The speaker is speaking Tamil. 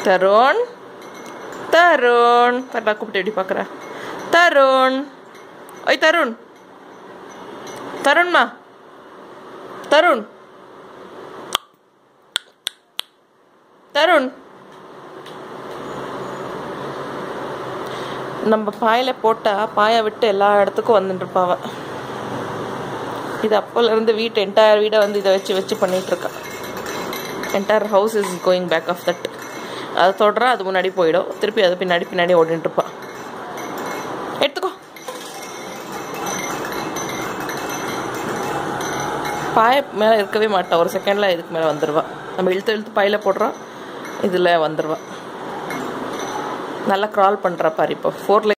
தருண் தருண் பரவா கூப்பிட்டு எப்படி பார்க்குற தருண் ஓய் தருண் தருண்மா தருண் தருண் நம்ம பாயில் போட்டால் பாயை விட்டு எல்லா இடத்துக்கும் வந்துட்டு இருப்பாவ இது அப்போலேருந்து வீட்டு என்டையர் வீடை வந்து இதை வச்சு வச்சு பண்ணிட்டு இருக்கா entire house is going back of that அதை தொடரா அது முன்னாடி போயிடும் திருப்பி அது பின்னாடி பின்னாடி ஓடிட்டு இருப்பா எடுத்துக்கோ பாய மேலே இருக்கவே மாட்டா ஒரு செகண்டில் இதுக்கு மேலே வந்துடுவா நம்ம இழுத்து இழுத்து பாயில் போடுறோம் இதில் வந்துடுவா நல்லா க்ரால் பண்ணுறா பாரு இப்போ ஃபோர்